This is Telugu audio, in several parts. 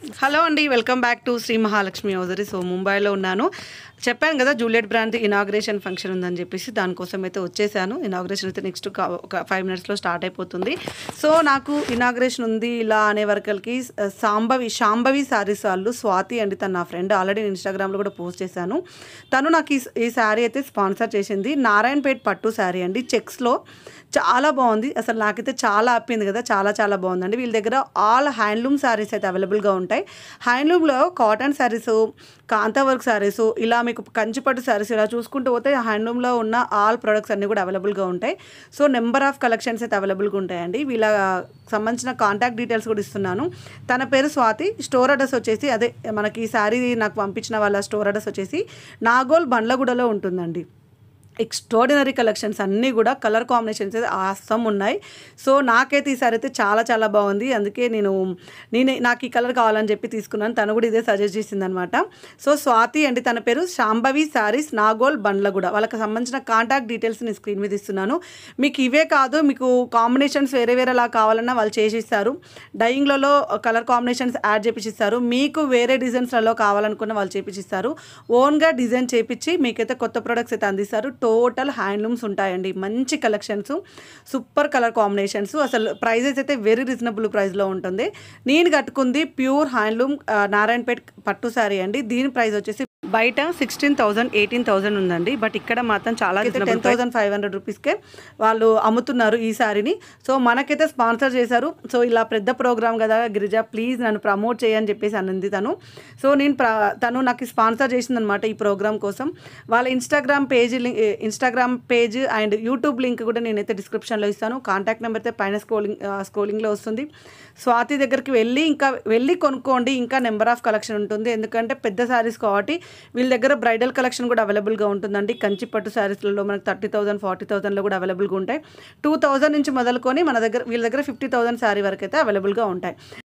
హలో అండి welcome back to Shri Mahalakshmi hosiery so ముంబైలో ఉన్నాను చెప్పాను కదా జూలియట్ బ్రాండ్ ఇనాగ్రేషన్ ఫంక్షన్ ఉందని చెప్పేసి దానికోసం అయితే వచ్చేసాను ఇనాగ్రేషన్ అయితే నెక్స్ట్ ఒక ఫైవ్ మినిట్స్లో స్టార్ట్ అయిపోతుంది సో నాకు ఇనాగ్రేషన్ ఉంది ఇలా అనే వరకలకి సాంబవి శాంభవి శారీస్ వాళ్ళు స్వాతి అండి తన నా ఫ్రెండ్ ఆల్రెడీ నేను ఇన్స్టాగ్రామ్లో కూడా పోస్ట్ చేశాను తను నాకు ఈ ఈ శారీ అయితే స్పాన్సర్ చేసింది నారాయణపేట్ పట్టు శారీ అండి చెక్స్లో చాలా బాగుంది అసలు నాకైతే చాలా హ్యాపీంది కదా చాలా చాలా బాగుందండి వీళ్ళ దగ్గర ఆల్ హ్యాండ్లూమ్ శారీస్ అయితే అవైలబుల్గా ఉంటాయి హ్యాండ్లూమ్లో cotton sarees kantha work sarees ఇలా మీకు కంచిపట్టు శారీస్ ఇలా చూసుకుంటూ పోతే హ్యాండ్లూమ్లో ఉన్న ఆల్ ప్రొడక్ట్స్ అన్నీ కూడా అవైలబుల్గా ఉంటాయి సో నెంబర్ ఆఫ్ కలెక్షన్స్ అయితే అవైలబుల్గా ఉంటాయండి వీళ్ళ సంబంధించిన కాంటాక్ట్ డీటెయిల్స్ కూడా ఇస్తున్నాను తన పేరు స్వాతి స్టోర్ అడ్రస్ వచ్చేసి అదే మనకి ఈ శారీ నాకు పంపించిన వాళ్ళ స్టోర్ అడ్రస్ వచ్చేసి నాగోల్ బండ్లగూడలో ఉంటుందండి ఎక్స్ట్రాడినరీ కలెక్షన్స్ అన్నీ కూడా కలర్ కాంబినేషన్స్ అయితే ఆసం ఉన్నాయి సో నాకైతే ఈసారి అయితే చాలా చాలా బాగుంది అందుకే నేను నేను నాకు ఈ కలర్ కావాలని చెప్పి తీసుకున్నాను తను కూడా ఇదే సజెస్ట్ చేసిందనమాట సో స్వాతి అండి తన పేరు శాంభవి శారీస్ నాగోల్ బండ్లగూడ వాళ్ళకి సంబంధించిన కాంటాక్ట్ డీటెయిల్స్ నేను స్క్రీన్ మీద ఇస్తున్నాను మీకు ఇవే కాదు మీకు కాంబినేషన్స్ వేరే వేరేలా కావాలన్నా వాళ్ళు చేసిస్తారు డైయింగ్లలో కలర్ కాంబినేషన్స్ యాడ్ చేపించిస్తారు మీకు వేరే డిజైన్స్లలో కావాలనుకున్న వాళ్ళు చేపించిస్తారు ఓన్గా డిజైన్ చేపించి మీకైతే కొత్త ప్రొడక్ట్స్ అయితే అందిస్తారు టోటల్ హ్యాండ్లూమ్స్ ఉంటాయండి మంచి కలెక్షన్స్ సూపర్ కలర్ కాంబినేషన్స్ అసలు ప్రైజెస్ అయితే వెరీ రీజనబుల్ ప్రైస్లో ఉంటుంది నేను కట్టుకుంది ప్యూర్ హ్యాండ్లూమ్ ఆ, నారాయణపేట్ పట్టు శారీ అండి దీని ప్రైస్ వచ్చేసి బయట సిక్స్టీన్ థౌసండ్ ఎయిటీన్ థౌసండ్ ఉందండి బట్ ఇక్కడ మాత్రం చాలా టెన్ థౌసండ్ ఫైవ్ హండ్రెడ్ రూపీస్కే వాళ్ళు అమ్ముతున్నారు ఈ శారీని సో మనకైతే స్పాన్సర్ చేశారు సో ఇలా పెద్ద ప్రోగ్రామ్ కదా గిరిజ ప్లీజ్ నన్ను ప్రమోట్ చేయని చెప్పేసి అన్నది తను సో నేను ప్ర తను నాకు స్పాన్సర్ చేసిందనమాట ఈ ప్రోగ్రామ్ కోసం వాళ్ళ Instagram page link Instagram page and YouTube link కూడా నేనైతే డిస్క్రిప్షన్లో ఇస్తాను కాంటాక్ట్ నెంబర్ అయితే పైన స్క్రోలింగ్ స్క్రోలింగ్లో వస్తుంది స్వాతి దగ్గరికి వెళ్ళి ఇంకా వెళ్ళి కొనుక్కోండి ఇంకా నెంబర్ ఆఫ్ కలెక్షన్ ఉంటుంది ఎందుకంటే పెద్ద శారీస్ కాబట్టి వీళ్ళ దగ్గర బ్రైడల్ కలెక్షన్ కూడా అవైలబుల్గా ఉంటుందండి కంచి పట్టు శారీస్లలో మనకు థర్టీ థౌసండ్ ఫార్టీ థౌసండ్లో కూడా అవైలబుల్గా ఉంటాయి టూ థౌసండ్ నుంచి మొదలుకొని మన దగ్గర వీళ్ళ దగ్గర ఫిఫ్టీ థౌసండ్ శారీ వరకు అయితే అవైలబుల్గా ఉంటాయి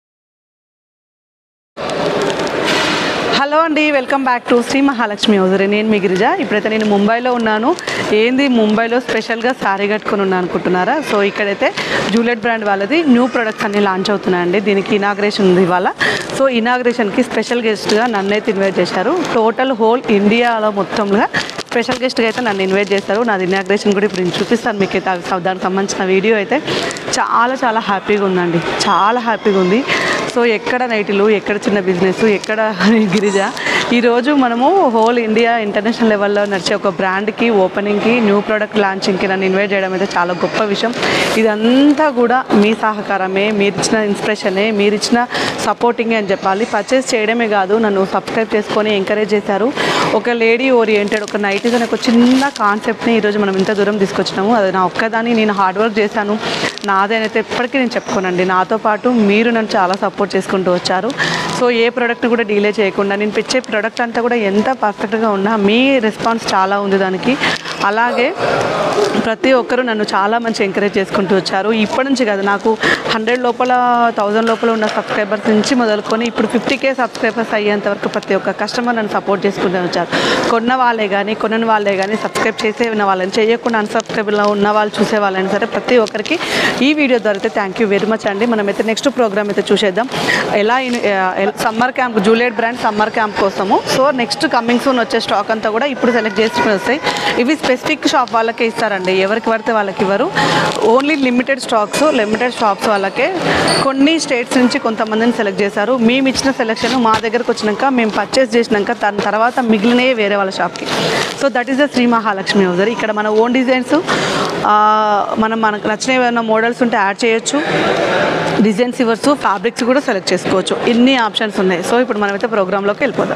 హలో అండి welcome back to Shri Mahalakshmi hosiery నేను మీ గిరిజ ఇప్పుడైతే నేను ముంబైలో ఉన్నాను ఏంది ముంబైలో స్పెషల్గా శారీ కట్టుకొని ఉన్నాను అనుకుంటున్నారా సో ఇక్కడైతే జూలియట్ బ్రాండ్ వాళ్ళది న్యూ ప్రొడక్ట్స్ అన్ని లాంచ్ అవుతున్నాయండి దీనికి ఇనాగ్రేషన్ ఉంది ఇవాళ సో ఇనాగ్రేషన్కి స్పెషల్ గెస్ట్గా నన్నైతే ఇన్వైట్ చేశారు టోటల్ హోల్ ఇండియాలో మొత్తంగా స్పెషల్ గెస్ట్గా అయితే నన్ను ఇన్వైట్ చేశారు నాది ఇనాగ్రేషన్ కూడా ఇప్పుడు నేను చూపిస్తాను మీకు అయితే అవి- దానికి సంబంధించిన వీడియో అయితే చాలా చాలా హ్యాపీగా ఉందండి చాలా హ్యాపీగా ఉంది సో ఎక్కడ నైట్లు ఎక్కడ చిన్న బిజినెస్ ఎక్కడ గిరిజ ఈరోజు మనము హోల్ ఇండియా ఇంటర్నేషనల్ లెవెల్లో నడిచే ఒక బ్రాండ్కి ఓపెనింగ్కి న్యూ ప్రోడక్ట్ లాంచింగ్కి నన్ను ఇన్వైట్ చేయడం అయితే చాలా గొప్ప విషయం ఇదంతా కూడా మీ సహకారమే మీరు ఇచ్చిన ఇన్స్పిరేషనే మీరు ఇచ్చిన సపోర్టింగే అని చెప్పాలి పర్చేస్ చేయడమే కాదు నన్ను సబ్స్క్రైబ్ చేసుకొని ఎంకరేజ్ చేశారు ఒక లేడీ ఓరియంటెడ్ ఒక నైటీస్ అనే ఒక చిన్న కాన్సెప్ట్ని ఈరోజు మనం ఇంత దూరం తీసుకొచ్చినాము అది నా ఒక్కదాన్ని నేను హార్డ్ వర్క్ చేశాను నాదేనైతే ఎప్పటికీ నేను చెప్పుకోనండి నాతో పాటు మీరు నన్ను చాలా సపోర్ట్ చేసుకుంటూ వచ్చారు సో ఏ ప్రోడక్ట్ కూడా డీలే చేయకుండా నేను పిచ్చే ప్రోడక్ట్ అంతా కూడా ఎంత పర్ఫెక్ట్గా ఉన్నా మీ రెస్పాన్స్ చాలా ఉంది దానికి అలాగే ప్రతి ఒక్కరూ నన్ను చాలా మంచి ఎంకరేజ్ చేసుకుంటూ వచ్చారు ఇప్పటి నుంచి కదా నాకు హండ్రెడ్ లోపల థౌజండ్ లోపల ఉన్న సబ్స్క్రైబర్స్ నుంచి మొదలుకొని ఇప్పుడు ఫిఫ్టీ కే సబ్స్క్రైబర్స్ అయ్యేంత వరకు ప్రతి ఒక్క కస్టమర్ నన్ను సపోర్ట్ చేసుకుంటూ వచ్చారు కొన్న వాళ్ళే కానీ కొనని వాళ్ళే కానీ సబ్స్క్రైబ్ చేసే ఉన్న వాళ్ళని చేయకుండా అన్సబ్స్క్రైబ్లో ఉన్న వాళ్ళు చూసే వాళ్ళని సరే ప్రతి ఒక్కరికి ఈ వీడియో ద్వారా అయితే థ్యాంక్ యూ వెరీ మచ్ అండి మనమైతే నెక్స్ట్ ప్రోగ్రామ్ అయితే చూసేద్దాం ఎలా summer camp Juliet brand summer camp కోసము సో నెక్స్ట్ కమింగ్ సూన్ వచ్చే స్టాక్ అంతా కూడా ఇప్పుడు సెలెక్ట్ చేసుకుని వస్తాయి ఇవి స్పెసిఫిక్ షాప్ వాళ్ళకే ఇస్తారండి ఎవరికి పడితే వాళ్ళకి ఇవ్వరు only limited stocks limited shops వాళ్ళకే కొన్ని స్టేట్స్ నుంచి కొంతమందిని సెలెక్ట్ చేశారు మేము ఇచ్చిన సెలెక్షన్ మా దగ్గరకు వచ్చినాక మేము పర్చేస్ చేసినాక దాని తర్వాత మిగిలినవి వేరే వాళ్ళ షాప్కి so that is the Shri Mahalakshmi hosiery ఇక్కడ మన ఓన్ డిజైన్స్ మనం మనకు నచ్చిన ఏమైనా మోడల్స్ ఉంటే యాడ్ చేయొచ్చు డిజైన్స్ ఇవ్వచ్చు ఫ్యాబ్రిక్స్ కూడా సెలెక్ట్ చేసుకోవచ్చు ఇన్ని ఆప్షన్స్ ఉన్నాయి సో ఇప్పుడు మనమైతే ప్రోగ్రాంలోకి వెళ్ళిపోదాం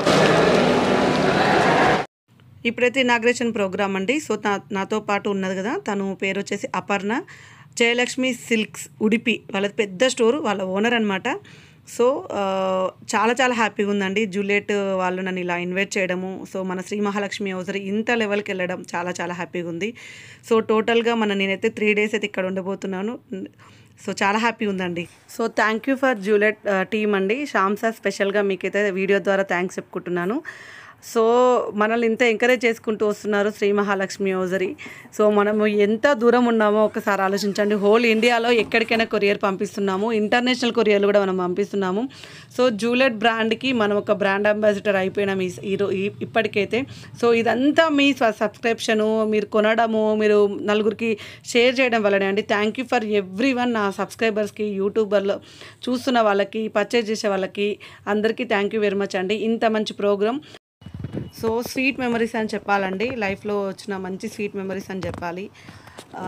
ఇప్పుడైతే ఇనాగ్రేషన్ ప్రోగ్రామ్ అండి సో నా నాతో పాటు ఉన్నది కదా తను పేరు వచ్చేసి అపర్ణ జయలక్ష్మి సిల్క్స్ ఉడిపి వాళ్ళది పెద్ద స్టోర్ వాళ్ళ ఓనర్ అనమాట సో ఆ, చాలా చాలా హ్యాపీగా ఉందండి జూలియట్ వాళ్ళు నన్ను ఇలా ఇన్వైట్ చేయడము సో మన శ్రీ మహాలక్ష్మి హౌజర్ ఇంత లెవెల్కి వెళ్ళడం చాలా చాలా హ్యాపీగా ఉంది సో టోటల్గా మన నేనైతే త్రీ డేస్ అయితే ఇక్కడ ఉండబోతున్నాను సో చాలా హ్యాపీ ఉందండి so thank you for Juliet team అండి శ్యామ్ సార్ స్పెషల్గా మీకైతే వీడియో ద్వారా థ్యాంక్స్ చెప్పుకుంటున్నాను సో మనల్ని ఇంత ఎంకరేజ్ చేసుకుంటూ వస్తున్నారు శ్రీ మహాలక్ష్మి ఓజరీ సో మనము ఎంత దూరం ఉన్నామో ఒకసారి ఆలోచించండి హోల్ ఇండియాలో ఎక్కడికైనా కొరియర్ పంపిస్తున్నాము ఇంటర్నేషనల్ కొరియర్లు కూడా మనం పంపిస్తున్నాము సో జూలెట్ బ్రాండ్కి మనం ఒక బ్రాండ్ అంబాసిడర్ అయిపోయినాం ఈ ఈరో- ఈ ఇప్పటికైతే సో ఇదంతా మీ సబ్స్క్రిప్షను మీరు కొనడము మీరు నలుగురికి షేర్ చేయడం వల్లనే అండి thank you for everyone నా సబ్స్క్రైబర్స్కి యూట్యూబర్లో చూస్తున్న వాళ్ళకి పర్చేజ్ చేసే వాళ్ళకి అందరికీ థ్యాంక్ యూ వెరీ మచ్ అండి ఇంత మంచి ప్రోగ్రామ్ సో స్వీట్ మెమరీస్ అని చెప్పాలండి లైఫ్లో వచ్చిన మంచి స్వీట్ మెమరీస్ అని చెప్పాలి ఆ,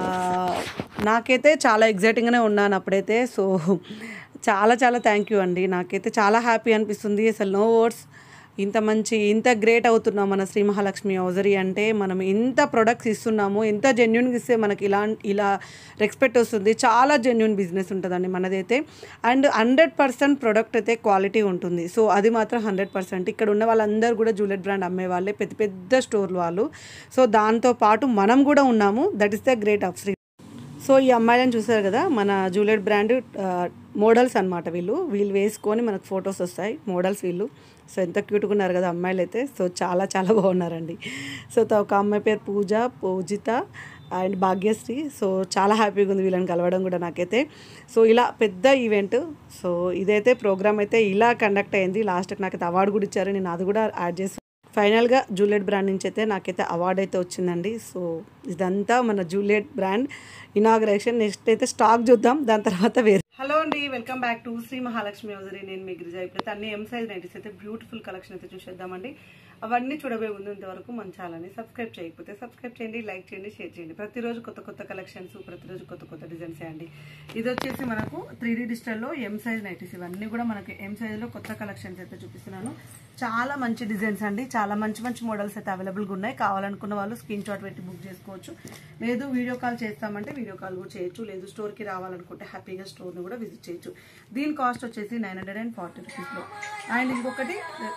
నాకైతే చాలా ఎగ్జైటింగ్గానే ఉన్నాను అప్పుడైతే సో చాలా చాలా థ్యాంక్ యూ అండి నాకైతే చాలా హ్యాపీ అనిపిస్తుంది అసలు నో వర్డ్స్ ఇంత మంచి ఇంత గ్రేట్ అవుతున్నాం మన శ్రీ మహాలక్ష్మి హౌజరీ అంటే మనం ఇంత ప్రొడక్ట్స్ ఇస్తున్నాము ఎంత జెన్యున్గా ఇస్తే మనకి ఇలా ఇలా రెస్పెక్ట్ వస్తుంది చాలా జెన్యున్ బిజినెస్ ఉంటుందండి మనదైతే అండ్ హండ్రెడ్ పర్సెంట్ ప్రొడక్ట్ అయితే క్వాలిటీ ఉంటుంది సో అది మాత్రం హండ్రెడ్ పర్సెంట్ ఇక్కడ ఉన్న వాళ్ళందరూ కూడా జూలెట్ బ్రాండ్ అమ్మే వాళ్ళే పెద్ద పెద్ద స్టోర్లు వాళ్ళు సో దాంతో పాటు మనం కూడా ఉన్నాము that is the great of Shri so ఈ అమ్మాయిలను చూసారు కదా మన జూలెట్ బ్రాండ్ మోడల్స్ అనమాట వీళ్ళు వీళ్ళు వేసుకొని మనకు ఫొటోస్ వస్తాయి మోడల్స్ వీళ్ళు సో ఎంత క్యూట్గా ఉన్నారు కదా అమ్మాయిలు అయితే సో చాలా చాలా బాగున్నారండి సో త- ఒక అమ్మాయి పేరు పూజ పూజిత అండ్ భాగ్యశ్రీ సో చాలా హ్యాపీగా ఉంది వీళ్ళని కలవడం కూడా నాకైతే సో ఇలా పెద్ద ఈవెంట్ సో ఇదైతే ప్రోగ్రామ్ అయితే ఇలా కండక్ట్ అయింది లాస్ట్కి నాకైతే అవార్డు కూడా ఇచ్చారు నేను అది కూడా యాడ్ చేసి ఫైనల్గా జూలియట్ బ్రాండ్ నుంచి అయితే నాకైతే అవార్డు అయితే వచ్చిందండి సో ఇదంతా మన జూలియట్ బ్రాండ్ ఇనాగ్రేషన్ నెక్స్ట్ అయితే స్టాక్ చూద్దాం దాని తర్వాత వేరే హలో అండి welcome back to Shri Mahalakshmi hosiery నేను మీ గిరిజా ఇప్పుడైతే అన్ని ఎం సైజ్ నైటీస్ అయితే బ్యూటిఫుల్ కలెక్షన్ అయితే చూసేద్దామండి అవన్నీ చూడబోయే ముందు ఇంతవరకు మన ఛానల్ని సబ్స్క్రైబ్ చేయకపోతే సబ్స్క్రైబ్ చేయండి లైక్ చేయండి షేర్ చేయండి ప్రతిరోజు కొత్త కొత్త కలెక్షన్స్ ప్రతిరోజు కొత్త కొత్త డిజైన్స్ అండి ఇది వచ్చేసి మనకు త్రీ డీ డిజిటల్లో ఎం సైజ్ నైటీస్ ఇవన్నీ కూడా మనకి ఎం సైజ్లో కొత్త కలెక్షన్స్ అయితే చూపిస్తున్నాను చాలా మంచి డిజైన్స్ అండి చాలా మంచి మంచి మోడల్స్ అయితే అవైలబుల్గా ఉన్నాయి కావాలనుకున్న వాళ్ళు స్క్రీన్ షాట్ పెట్టి బుక్ చేసుకోవచ్చు లేదు వీడియో కాల్ చేస్తామంటే వీడియో కాల్ కూడా చేయొచ్చు లేదు స్టోర్కి రావాలనుకుంటే హ్యాపీగా స్టోర్ని కూడా విజిట్ చేయొచ్చు దీని కాస్ట్ వచ్చేసి నైన్ హండ్రెడ్ అండ్ ఫార్టీ రూపీస్లో అండ్ ఇంకొకటి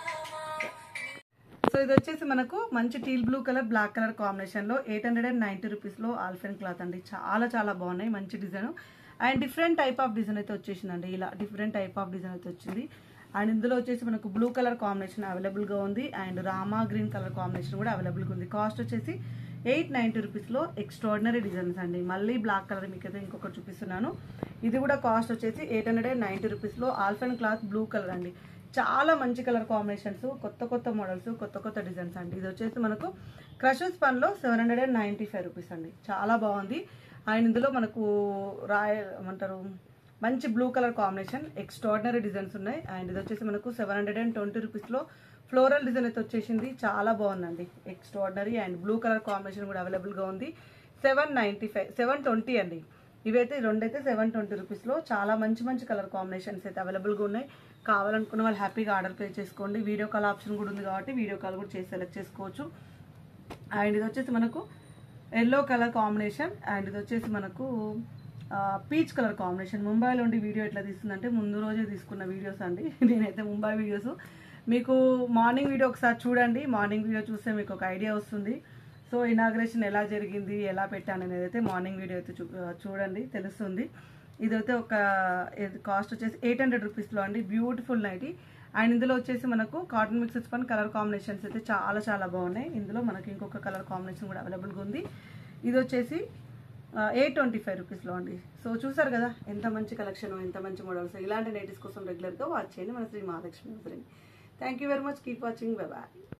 సో ఇది వచ్చేసి మనకు మంచి teal blue colour black colour కాంబినేషన్లో ఎయిట్ హండ్రెడ్ అండ్ నైంటీ రూపీస్లో ఆల్ఫెన్ క్లాత్ అండి చాలా చాలా బాగున్నాయి మంచి design and different type of design అయితే వచ్చేసిందండి ఇలా డిఫరెంట్ టైప్ ఆఫ్ డిజైన్ అయితే వచ్చింది అండ్ ఇందులో వచ్చేసి మనకు బ్లూ కలర్ కాంబినేషన్ అవైలబుల్గా ఉంది and Rama green colour combination కూడా అవైలబుల్గా ఉంది కాస్ట్ వచ్చేసి ఎయిట్ నైంటీ రూపీస్లో ఎక్స్ట్రాడినరీ డిజైన్స్ అండి మళ్ళీ బ్లాక్ కలర్ మీకు అయితే ఇంకొకటి చూపిస్తున్నాను ఇది కూడా కాస్ట్ వచ్చేసి ఎయిట్ హండ్రెడ్ అండ్ నైంటీ రూపీస్లో ఆల్ఫెన్ క్లాత్ బ్లూ కలర్ అండి చాలా మంచి కలర్ కాంబినేషన్స్ కొత్త కొత్త మోడల్స్ కొత్త కొత్త డిజైన్స్ అండి ఇది వచ్చేసి మనకు క్రషెస్ పన్లో seven hundred and ninety five rupees అండి చాలా బాగుంది అండ్ ఇందులో మనకు రాయ ఏమంటారు మంచి blue colour combination extraordinary designs ఉన్నాయి అండ్ ఇది వచ్చేసి మనకు సెవెన్ హండ్రెడ్ అండ్ ట్వంటీ రూపీస్లో ఫ్లోరల్ డిజైన్ అయితే వచ్చేసింది చాలా బాగుందండి extraordinary and blue colour combination కూడా అవైలబుల్గా ఉంది seven ninety five seven twenty అండి ఇవైతే రెండైతే సెవెన్ ట్వంటీ రూపీస్లో చాలా మంచి మంచి కలర్ కాంబినేషన్స్ అయితే అవైలబుల్గా ఉన్నాయి కావాలనుకున్న వాళ్ళు హ్యాపీగా ఆర్డర్ పే చేసుకోండి వీడియో కాల్ ఆప్షన్ కూడా ఉంది కాబట్టి వీడియో కాల్ కూడా చేసి సెలెక్ట్ చేసుకోవచ్చు అండ్ ఇది వచ్చేసి మనకు ఎల్లో కలర్ కాంబినేషన్ అండ్ ఇది వచ్చేసి మనకు పీచ్ కలర్ కాంబినేషన్ ముంబైలో ఉండి వీడియో ఎట్లా తీస్తుందంటే ముందు రోజే తీసుకున్న వీడియోస్ అండి నేనైతే ముంబై వీడియోస్ మీకు మార్నింగ్ వీడియో ఒకసారి చూడండి మార్నింగ్ వీడియో చూస్తే మీకు ఒక ఐడియా వస్తుంది సో ఇనాగ్రేషన్ ఎలా జరిగింది ఎలా పెట్టాను అనేది అయితే మార్నింగ్ వీడియో అయితే చూ చూడండి తెలుస్తుంది ఇదైతే ఒక కాస్ట్ వచ్చేసి ఎయిట్ హండ్రెడ్ రూపీస్లో అండి బ్యూటిఫుల్ నైటీ అండ్ ఇందులో వచ్చేసి మనకు కాటన్ మిక్సెస్ పని కలర్ కాంబినేషన్స్ అయితే చాలా చాలా బాగున్నాయి ఇందులో మనకి ఇంకొక కలర్ కాంబినేషన్ కూడా అవైలబుల్గా ఉంది ఇది వచ్చేసి ఎయిట్ ట్వంటీ ఫైవ్ రూపీస్లో అండి సో చూసారు కదా ఎంత మంచి కలెక్షన్ ఎంత మంచి మోడల్స్ ఇలాంటి నైటీస్ కోసం రెగ్యులర్గా వాచ్ చేయండి మన Shri Mahalakshmi thank you very much keep watching bye bye